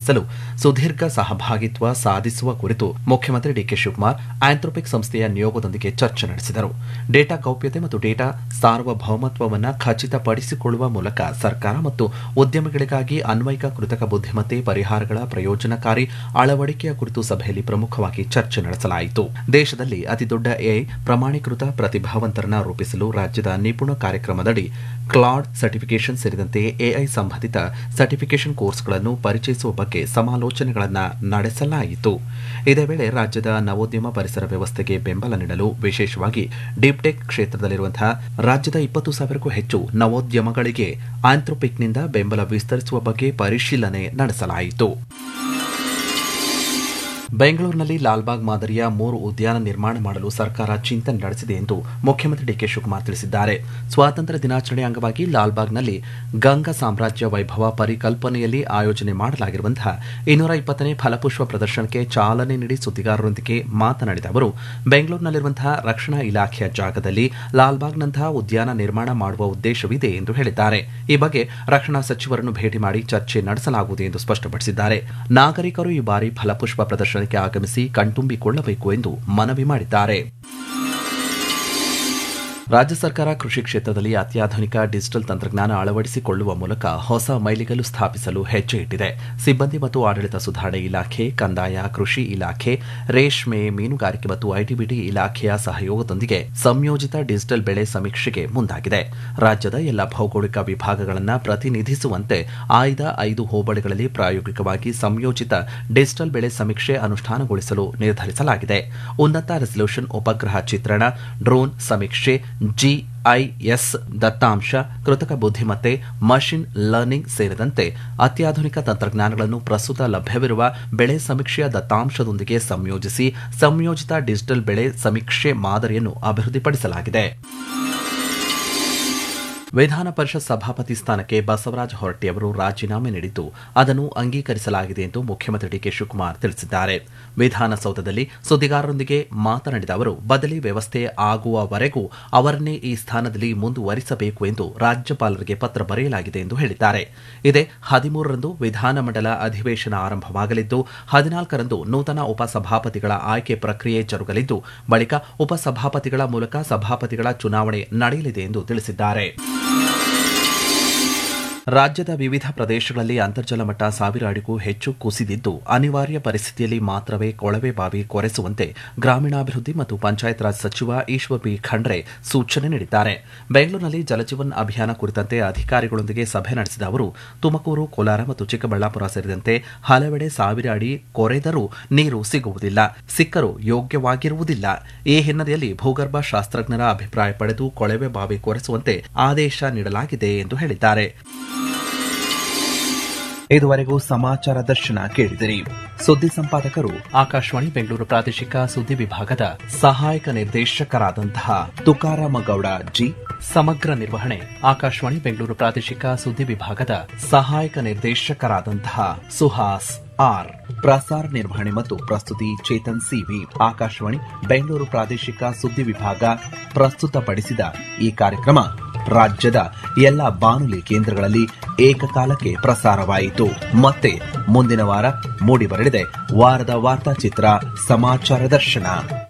ವಿಸ್ತರಿಸಲು ಸುದೀರ್ಘ ಸಹಭಾಗಿತ್ವ ಸಾಧಿಸುವ ಕುರಿತು ಮುಖ್ಯಮಂತ್ರಿ ಡಿಕೆ ಶಿವಕುಮಾರ್ ಆಂಥ್ರೋಪಿಕ್ ಸಂಸ್ಥೆಯ ನಿಯೋಗದೊಂದಿಗೆ ಚರ್ಚೆ ನಡೆಸಿದರು ಡೇಟಾ ಗೌಪ್ಯತೆ ಮತ್ತು ಡೇಟಾ ಸಾರ್ವಭೌಮತ್ವವನ್ನು ಖಚಿತಪಡಿಸಿಕೊಳ್ಳುವ ಮೂಲಕ ಸರ್ಕಾರ ಮತ್ತು ಉದ್ಯಮಿಗಳಿಗಾಗಿ ಅನ್ವಯಿಕ ಕೃತಕ ಬುದ್ಧಿಮತ್ತೆ ಪರಿಹಾರಗಳ ಪ್ರಯೋಜನಕಾರಿ ಅಳವಡಿಕೆಯ ಕುರಿತು ಸಭೆಯಲ್ಲಿ ಪ್ರಮುಖವಾಗಿ ಚರ್ಚೆ ನಡೆಸಲಾಯಿತು ದೇಶದಲ್ಲಿ ಅತಿದೊಡ್ಡ ಎಐ ಪ್ರಮಾಣೀಕೃತ ಪ್ರತಿಭಾವಂತರನ್ನ ರೂಪಿಸಲು ರಾಜ್ಯದ ನಿಪುಣ ಕಾರ್ಯಕ್ರಮದಡಿ ಕ್ಲಾಡ್ ಸರ್ಟಿಫಿಕೇಷನ್ ಸೇರಿದಂತೆ ಎಐ ಸಂಬಂಧಿತ ಸರ್ಟಿಫಿಕೇಷನ್ ಕೋರ್ಸ್ಗಳನ್ನು ಪರಿಚಯಿಸುವ ಬಗ್ಗೆ ಸಮಾಲೋಚನೆಗಳನ್ನು ನಡೆಸಲಾಯಿತು ಇದೇ ವೇಳೆ ರಾಜ್ಯದ ನವೋದ್ಯಮ ಪರಿಸರ ವ್ಯವಸ್ಥೆಗೆ ಬೆಂಬಲ ನೀಡಲು ವಿಶೇಷವಾಗಿ ಡೀಪ್ಟೆಕ್ ಕ್ಷೇತ್ರದಲ್ಲಿರುವಂತಹ ರಾಜ್ಯದ ಇಪ್ಪತ್ತು ಸಾವಿರಕ್ಕೂ ಹೆಚ್ಚು ನವೋದ್ಯಮಗಳಿಗೆ ಆಂಥ್ರೋಪಿಕ್ನಿಂದ ಬೆಂಬಲ ವಿಸ್ತರಿಸುವ ಬಗ್ಗೆ ಪರಿಶೀಲನೆ ನಡೆಸಲಾಯಿತು ಬೆಂಗಳೂರಿನಲ್ಲಿ ಲಾಲ್ಬಾಗ್ ಮಾದರಿಯ ಮೂರು ಉದ್ಯಾನ ನಿರ್ಮಾಣ ಮಾಡಲು ಸರ್ಕಾರ ಚಿಂತನೆ ನಡೆಸಿದೆ ಎಂದು ಮುಖ್ಯಮಂತ್ರಿ ಡಿಕೆ ಶಿವಕುಮಾರ್ ತಿಳಿಸಿದ್ದಾರೆ ಸ್ವಾತಂತ್ರ್ಯ ದಿನಾಚರಣೆ ಅಂಗವಾಗಿ ಲಾಲ್ಬಾಗ್ನಲ್ಲಿ ಗಂಗಾ ಸಾಮ್ರಾಜ್ಯ ವೈಭವ ಪರಿಕಲ್ಪನೆಯಲ್ಲಿ ಆಯೋಜನೆ ಮಾಡಲಾಗಿರುವಂತಹ ಇನ್ನೂರ ಇಪ್ಪತ್ತನೇ ಫಲಪುಷ್ಪ ಪ್ರದರ್ಶನಕ್ಕೆ ಚಾಲನೆ ನೀಡಿ ಸುದ್ದಿಗಾರರೊಂದಿಗೆ ಮಾತನಾಡಿದ ಅವರು ಬೆಂಗಳೂರಿನಲ್ಲಿರುವಂತಹ ರಕ್ಷಣಾ ಇಲಾಖೆಯ ಜಾಗದಲ್ಲಿ ಲಾಲ್ಬಾಗ್ನಂತಹ ಉದ್ಯಾನ ನಿರ್ಮಾಣ ಮಾಡುವ ಉದ್ದೇಶವಿದೆ ಎಂದು ಹೇಳಿದ್ದಾರೆ ಈ ಬಗ್ಗೆ ರಕ್ಷಣಾ ಸಚಿವರನ್ನು ಭೇಟಿ ಮಾಡಿ ಚರ್ಚೆ ನಡೆಸಲಾಗುವುದು ಎಂದು ಸ್ಪಷ್ಟಪಡಿಸಿದ್ದಾರೆ ನಾಗರಿಕರು ಈ ಬಾರಿ ಫಲಪುಷ್ಪ ಪ್ರದರ್ಶನಕ್ಕೆ ಆಗಮಿಸಿ ಕಣ್ತುಂಬಿಕೊಳ್ಳಬೇಕು ಎಂದು ಮನವಿ ಮಾಡಿದ್ದಾರೆ ರಾಜ್ಯ ಸರ್ಕಾರ ಕೃಷಿ ಕ್ಷೇತ್ರದಲ್ಲಿ ಅತ್ಯಾಧುನಿಕ ಡಿಜಿಟಲ್ ತಂತ್ರಜ್ಞಾನ ಅಳವಡಿಸಿಕೊಳ್ಳುವ ಮೂಲಕ ಹೊಸ ಮೈಲಿಗಲ್ಲು ಸ್ಥಾಪಿಸಲು ಹೆಜ್ಜೆ ಇಟ್ಟಿದೆ ಸಿಬ್ಬಂದಿ ಮತ್ತು ಆಡಳಿತ ಸುಧಾರಣೆ ಇಲಾಖೆ ಕಂದಾಯ ಕೃಷಿ ಇಲಾಖೆ ರೇಷ್ಮೆ ಮೀನುಗಾರಿಕೆ ಮತ್ತು ಐಟಿಬಿಟಿ ಇಲಾಖೆಯ ಸಹಯೋಗದೊಂದಿಗೆ ಸಂಯೋಜಿತ ಡಿಜಿಟಲ್ ಬೆಳೆ ಸಮೀಕ್ಷೆಗೆ ಮುಂದಾಗಿದೆ ರಾಜ್ಯದ ಎಲ್ಲ ಭೌಗೋಳಿಕ ವಿಭಾಗಗಳನ್ನು ಪ್ರತಿನಿಧಿಸುವಂತೆ ಆಯ್ದ ಐದು ಹೋಬಳಿಗಳಲ್ಲಿ ಪ್ರಾಯೋಗಿಕವಾಗಿ ಸಂಯೋಜಿತ ಡಿಜಿಟಲ್ ಬೆಳೆ ಸಮೀಕ್ಷೆ ಅನುಷ್ಠಾನಗೊಳಿಸಲು ನಿರ್ಧರಿಸಲಾಗಿದೆ ಉನ್ನತ ರೆಸಲ್ಯೂಷನ್ ಉಪಗ್ರಹ ಚಿತ್ರಣ ಡ್ರೋನ್ ಸಮೀಕ್ಷೆ ಜಿಐಎಸ್ ದತ್ತಾಂಶ ಕೃತಕ ಬುದ್ಧಿಮತ್ತೆ ಮಷಿನ್ ಲರ್ನಿಂಗ್ ಸೇರಿದಂತೆ ಅತ್ಯಾಧುನಿಕ ತಂತ್ರಜ್ಞಾನಗಳನ್ನು ಪ್ರಸ್ತುತ ಲಭ್ಯವಿರುವ ಬೆಳೆ ಸಮೀಕ್ಷೆಯ ದತ್ತಾಂಶದೊಂದಿಗೆ ಸಂಯೋಜಿಸಿ ಸಂಯೋಜಿತ ಡಿಜಿಟಲ್ ಬೆಳೆ ಸಮೀಕ್ಷೆ ಮಾದರಿಯನ್ನು ಅಭಿವೃದ್ಧಿಪಡಿಸಲಾಗಿದೆ ವಿಧಾನ ಪರಿಷತ್ ಸಭಾಪತಿ ಸ್ಥಾನಕ್ಕೆ ಬಸವರಾಜ ಹೊರಟ್ಟಿ ಅವರು ರಾಜೀನಾಮೆ ನೀಡಿದ್ದು ಅದನ್ನು ಅಂಗೀಕರಿಸಲಾಗಿದೆ ಎಂದು ಮುಖ್ಯಮಂತ್ರಿ ಡಿಕೆ ಶಿವಕುಮಾರ್ ತಿಳಿಸಿದ್ದಾರೆ ವಿಧಾನಸೌಧದಲ್ಲಿ ಸುದ್ದಿಗಾರರೊಂದಿಗೆ ಮಾತನಾಡಿದ ಅವರು ಬದಲಿ ವ್ಯವಸ್ಥೆ ಆಗುವವರೆಗೂ ಅವರನ್ನೇ ಈ ಸ್ಥಾನದಲ್ಲಿ ಮುಂದುವರಿಸಬೇಕು ಎಂದು ರಾಜ್ಯಪಾಲರಿಗೆ ಪತ್ರ ಬರೆಯಲಾಗಿದೆ ಎಂದು ಹೇಳಿದ್ದಾರೆ ಇದೇ ಹದಿಮೂರರಂದು ವಿಧಾನಮಂಡಲ ಅಧಿವೇಶನ ಆರಂಭವಾಗಲಿದ್ದು ಹದಿನಾಲ್ಕರಂದು ನೂತನ ಉಪಸಭಾಪತಿಗಳ ಆಯ್ಕೆ ಪ್ರಕ್ರಿಯೆ ಜರುಗಲಿದ್ದು ಬಳಿಕ ಉಪಸಭಾಪತಿಗಳ ಮೂಲಕ ಸಭಾಪತಿಗಳ ಚುನಾವಣೆ ನಡೆಯಲಿದೆ ಎಂದು ತಿಳಿಸಿದ್ದಾರೆ ರಾಜ್ಯದ ವಿವಿಧ ಪ್ರದೇಶಗಳಲ್ಲಿ ಅಂತರ್ಜಲ ಮಟ್ಟ ಸಾವಿರ ಅಡಿಗೂ ಹೆಚ್ಚು ಕುಸಿದಿದ್ದು ಅನಿವಾರ್ಯ ಪರಿಸ್ಥಿತಿಯಲ್ಲಿ ಮಾತ್ರವೇ ಕೊಳವೆ ಬಾವಿ ಕೊರೆಸುವಂತೆ ಗ್ರಾಮೀಣಾಭಿವೃದ್ಧಿ ಮತ್ತು ಪಂಚಾಯತ್ ರಾಜ್ ಸಚಿವ ಈಶ್ವರ್ ಬಿ ಖಂಡ್ರೆ ಸೂಚನೆ ನೀಡಿದ್ದಾರೆ ಬೆಂಗಳೂರಿನಲ್ಲಿ ಜಲಜೀವನ್ ಅಭಿಯಾನ ಕುರಿತಂತೆ ಅಧಿಕಾರಿಗಳೊಂದಿಗೆ ಸಭೆ ನಡೆಸಿದ ಅವರು ತುಮಕೂರು ಕೋಲಾರ ಮತ್ತು ಚಿಕ್ಕಬಳ್ಳಾಪುರ ಸೇರಿದಂತೆ ಹಲವೆಡೆ ಸಾವಿರ ಅಡಿ ಕೊರೆದರೂ ನೀರು ಸಿಗುವುದಿಲ್ಲ ಸಿಕ್ಕರೂ ಯೋಗ್ಯವಾಗಿರುವುದಿಲ್ಲ ಈ ಹಿನ್ನೆಲೆಯಲ್ಲಿ ಭೂಗರ್ಭ ಶಾಸ್ತ್ರಜ್ಞರ ಅಭಿಪ್ರಾಯ ಪಡೆದು ಕೊಳವೆ ಬಾವಿ ಕೊರೆಸುವಂತೆ ಆದೇಶ ನೀಡಲಾಗಿದೆ ಎಂದು ಹೇಳಿದ್ದಾರೆ ಇದುವರೆಗೂ ಸಮಾಚಾರ ದರ್ಶನ ಕೇಳಿದಿರಿ ಸುದ್ದಿ ಸಂಪಾದಕರು ಆಕಾಶವಾಣಿ ಬೆಂಗಳೂರು ಪ್ರಾದೇಶಿಕ ಸುದ್ದಿ ವಿಭಾಗದ ಸಹಾಯಕ ನಿರ್ದೇಶಕರಾದಂತಹ ತುಕಾರಾಮ ಗೌಡ ಜಿ ಸಮಗ್ರ ನಿರ್ವಹಣೆ ಆಕಾಶವಾಣಿ ಬೆಂಗಳೂರು ಪ್ರಾದೇಶಿಕ ಸುದ್ದಿ ವಿಭಾಗದ ಸಹಾಯಕ ನಿರ್ದೇಶಕರಾದಂತಹ ಸುಹಾಸ್ ಆರ್ ಪ್ರಸಾರ ನಿರ್ವಹಣೆ ಮತ್ತು ಪ್ರಸ್ತುತಿ ಚೇತನ್ ಸಿವಿ ಆಕಾಶವಾಣಿ ಬೆಂಗಳೂರು ಪ್ರಾದೇಶಿಕ ಸುದ್ದಿ ವಿಭಾಗ ಪ್ರಸ್ತುತಪಡಿಸಿದ ಈ ಕಾರ್ಯಕ್ರಮ ರಾಜ್ಯದ ಎಲ್ಲ ಬಾನುಲಿ ಕೇಂದ್ರಗಳಲ್ಲಿ ಏಕಕಾಲಕ್ಕೆ ಪ್ರಸಾರವಾಯಿತು ಮತ್ತೆ ಮುಂದಿನ ವಾರ ಮೂಡಿಬರಲಿದೆ ವಾರದ ವಾರ್ತಾಚಿತ್ರ ಸಮಾಚಾರ ದರ್ಶನ